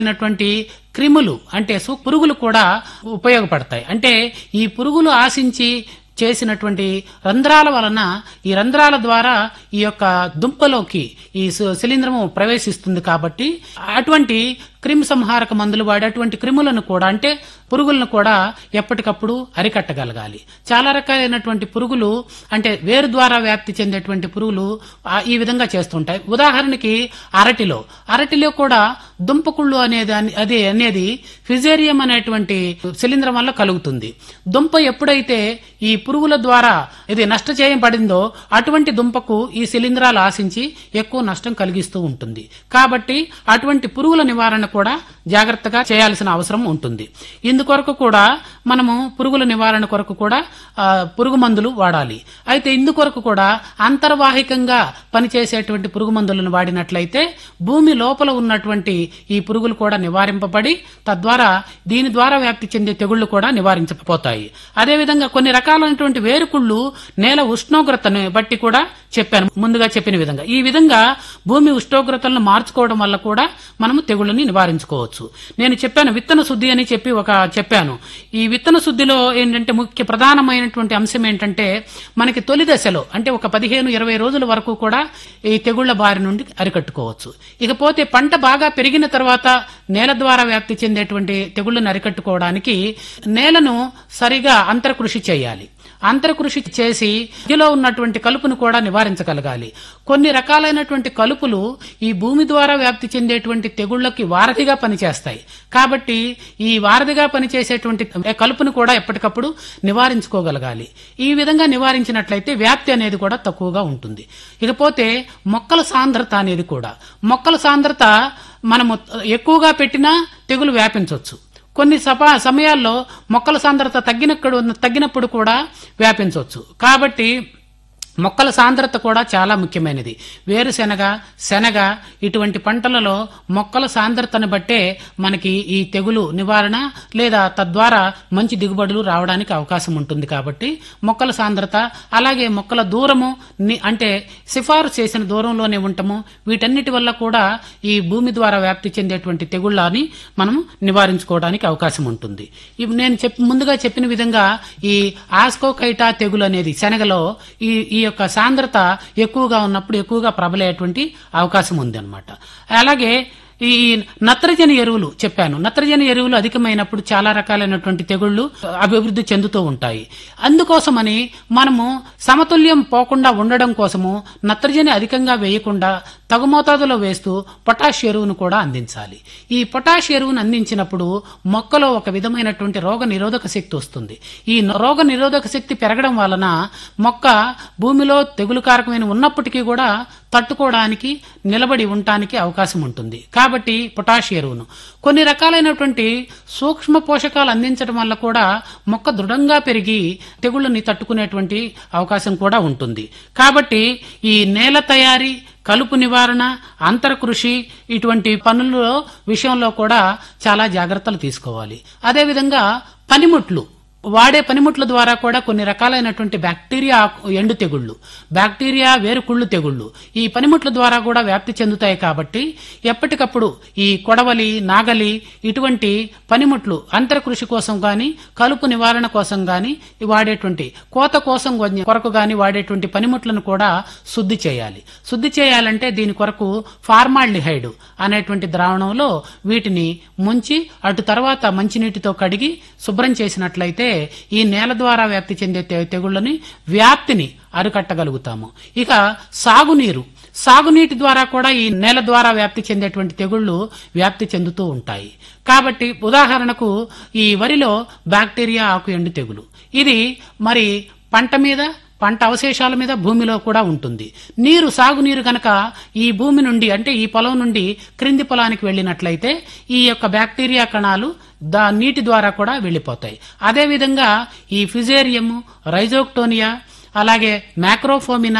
అయినటువంటి క్రిములు అంటే సు పురుగులు కూడా ఉపయోగపడతాయి అంటే ఈ పురుగులు ఆశించి చేసినటువంటి రంధ్రాల వలన ఈ రంధ్రాల ద్వారా ఈ యొక్క దుంపలోకి ఈ సు- శిలీంధ్రము ప్రవేశిస్తుంది కాబట్టి అటువంటి క్రిమి సంహారక మందులు వాడి అటువంటి క్రిములను కూడా అంటే పురుగులను కూడా ఎప్పటికప్పుడు అరికట్టగలగాలి చాలా రకాలైనటువంటి పురుగులు అంటే వేరు ద్వారా వ్యాప్తి చెందేటువంటి పురుగులు ఆ, ఈ విధంగా చేస్తుంటాయి ఉదాహరణకి అరటిలో అరటిలో కూడా దుంపకుళ్ళు అనేది అని- అది అనేది ఫిజేరియం అనేటువంటి శిలీంధ్రం వల్ల కలుగుతుంది దుంప ఎప్పుడైతే ఈ పురుగుల ద్వారా ఇది నష్ట చేయబడిందో అటువంటి దుంపకు ఈ శిలీంధ్రాలు ఆశించి ఎక్కువ నష్టం కలిగిస్తూ ఉంటుంది కాబట్టి అటువంటి పురుగుల నివారణ కూడా జాగ్రత్తగా చేయాల్సిన అవసరం ఉంటుంది ఇందుకొరకు కూడా మనము పురుగుల నివారణ కొరకు కూడా ఆ, పురుగు మందులు వాడాలి అయితే ఇందుకొరకు కూడా అంతర్వాహికంగా పనిచేసేటువంటి పురుగు మందులను వాడినట్లయితే భూమి లోపల ఉన్నటువంటి ఈ పురుగులు కూడా నివారింపబడి తద్వారా దీని ద్వారా వ్యాప్తి చెందే తెగుళ్లు కూడా నివారించకపోతాయి అదేవిధంగా కొన్ని రకాలైనటువంటి వేరుకుళ్ళు నేల ఉష్ణోగ్రతను బట్టి కూడా చెప్పాను ముందుగా చెప్పిన విధంగా ఈ విధంగా భూమి ఉష్ణోగ్రతలను మార్చుకోవడం వల్ల కూడా మనము తెగుళ్ళని నివారించుకోవచ్చు నేను చెప్పాను విత్తన శుద్ధి అని చెప్పి ఒక చెప్పాను ఈ విత్తన శుద్ధిలో ఏంటంటే ముఖ్య ప్రధానమైనటువంటి అంశం ఏంటంటే మనకి తొలి దశలో అంటే ఒక పదిహేను ఇరవై రోజుల వరకు కూడా ఈ తెగుళ్ల బారి నుండి అరికట్టుకోవచ్చు ఇకపోతే పంట బాగా పెరిగిన తర్వాత నేల ద్వారా వ్యాప్తి చెందేటువంటి తెగుళ్లను అరికట్టుకోవడానికి నేలను సరిగా అంతర్కృషి చేయాలి అంతర్కృషి చేసి మధ్యలో ఉన్నటువంటి కలుపును కూడా నివారించగలగాలి కొన్ని రకాలైనటువంటి కలుపులు ఈ భూమి ద్వారా వ్యాప్తి చెందేటువంటి తెగుళ్లకి వారధిగా పనిచేస్తాయి కాబట్టి ఈ వారధిగా పనిచేసేటువంటి కలుపును కూడా ఎప్పటికప్పుడు నివారించుకోగలగాలి ఈ విధంగా నివారించినట్లయితే వ్యాప్తి అనేది కూడా తక్కువగా ఉంటుంది ఇకపోతే మొక్కల సాంద్రత అనేది కూడా మొక్కల సాంద్రత మనము ఎక్కువగా పెట్టినా తెగులు వ్యాపించవచ్చు కొన్ని సపా సమయాల్లో మొక్కల సాంద్రత తగ్గినప్పుడు తగ్గినప్పుడు కూడా వ్యాపించవచ్చు కాబట్టి మొక్కల సాంద్రత కూడా చాలా ముఖ్యమైనది వేరుశెనగ శనగ ఇటువంటి పంటలలో మొక్కల సాంద్రతను బట్టే మనకి ఈ తెగులు నివారణ లేదా తద్వారా మంచి దిగుబడులు రావడానికి అవకాశం ఉంటుంది కాబట్టి మొక్కల సాంద్రత అలాగే మొక్కల దూరము ని- అంటే సిఫారు చేసిన దూరంలోనే ఉండటము వీటన్నిటి వల్ల కూడా ఈ భూమి ద్వారా వ్యాప్తి చెందేటువంటి తెగుళ్ళని మనం నివారించుకోవడానికి అవకాశం ఉంటుంది ఇవి నేను చెప్ ముందుగా చెప్పిన విధంగా ఈ ఆస్కోకైటా తెగులు అనేది శనగలో ఈ ఈ యొక్క సాంద్రత ఎక్కువగా ఉన్నప్పుడు ఎక్కువగా ప్రబలేటువంటి అవకాశం ఉంది అనమాట అలాగే ఈ నత్రజని ఎరువులు చెప్పాను నత్రజని ఎరువులు అధికమైనప్పుడు చాలా రకాలైనటువంటి తెగుళ్లు అభివృద్ధి చెందుతూ ఉంటాయి అందుకోసమని మనము సమతుల్యం పోకుండా ఉండడం కోసము నత్రజని అధికంగా వేయకుండా తగు మోతాదులో వేస్తూ పొటాష్ ఎరువును కూడా అందించాలి ఈ పొటాష్ ఎరువును అందించినప్పుడు మొక్కలో ఒక విధమైనటువంటి రోగ నిరోధక శక్తి వస్తుంది ఈ న- రోగ నిరోధక శక్తి పెరగడం వలన మొక్క భూమిలో తెగులు కారకమైన ఉన్నప్పటికీ కూడా తట్టుకోవడానికి నిలబడి ఉండటానికి అవకాశం ఉంటుంది కాబట్టి పొటాష్ ఎరువును కొన్ని రకాలైనటువంటి సూక్ష్మ పోషకాలు అందించడం వల్ల కూడా మొక్క దృఢంగా పెరిగి తెగుళ్ళని తట్టుకునేటువంటి అవకాశం కూడా ఉంటుంది కాబట్టి ఈ నేల తయారీ కలుపు నివారణ అంతర్కృషి ఇటువంటి పనుల విషయంలో కూడా చాలా జాగ్రత్తలు తీసుకోవాలి అదేవిధంగా పనిముట్లు వాడే పనిముట్ల ద్వారా కూడా కొన్ని రకాలైనటువంటి బ్యాక్టీరియా ఆకు- ఎండు తెగుళ్ళు బ్యాక్టీరియా వేరుకుళ్ళు తెగుళ్ళు ఈ పనిముట్ల ద్వారా కూడా వ్యాప్తి చెందుతాయి కాబట్టి ఎప్పటికప్పుడు ఈ కొడవలి నాగలి ఇటువంటి పనిముట్లు అంతర్కృషి కోసం గాని కలుపు నివారణ కోసం గాని వాడేటువంటి కోత కోసం కొ- కొరకు గాని వాడేటువంటి పనిముట్లను కూడా శుద్ధి చేయాలి శుద్ధి చేయాలంటే దీని కొరకు ఫార్మాల్డిహైడ్ అనేటువంటి ద్రావణంలో వీటిని ముంచి అటు తర్వాత మంచినీటితో కడిగి శుభ్రం చేసినట్లయితే ఈ నేల ద్వారా వ్యాప్తి చెందే తె- తెగుళ్ళని వ్యాప్తిని అరికట్టగలుగుతాము ఇక సాగునీరు సాగునీటి ద్వారా కూడా ఈ నేల ద్వారా వ్యాప్తి చెందేటువంటి తెగుళ్లు వ్యాప్తి చెందుతూ ఉంటాయి కాబట్టి ఉదాహరణకు ఈ వరిలో బ్యాక్టీరియా ఆకు ఎండు తెగులు ఇది మరి పంట మీద పంట అవశేషాల మీద భూమిలో కూడా ఉంటుంది నీరు సాగునీరు గనక ఈ భూమి నుండి అంటే ఈ పొలం నుండి క్రింది పొలానికి వెళ్ళినట్లయితే ఈ యొక్క బ్యాక్టీరియా కణాలు దా నీటి ద్వారా కూడా వెళ్ళిపోతాయి అదేవిధంగా ఈ ఫిజేరియము రైజోక్టోనియా అలాగే మ్యాక్రోఫోమినా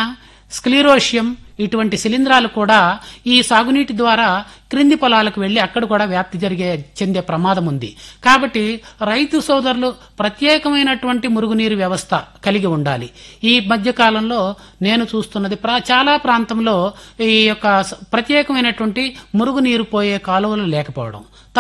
స్క్లీరోషియం ఇటువంటి శిలీంధ్రాలు కూడా ఈ సాగునీటి ద్వారా క్రింది పొలాలకు వెళ్లి అక్కడ కూడా వ్యాప్తి జరిగే చెందే ప్రమాదం ఉంది కాబట్టి రైతు సోదరులు ప్రత్యేకమైనటువంటి మురుగునీరు వ్యవస్థ కలిగి ఉండాలి ఈ మధ్య కాలంలో నేను చూస్తున్నది ప్రా- చాలా ప్రాంతంలో ఈ యొక్క స- ప్రత్యేకమైనటువంటి మురుగునీరు పోయే కాలువలు లేకపోవడం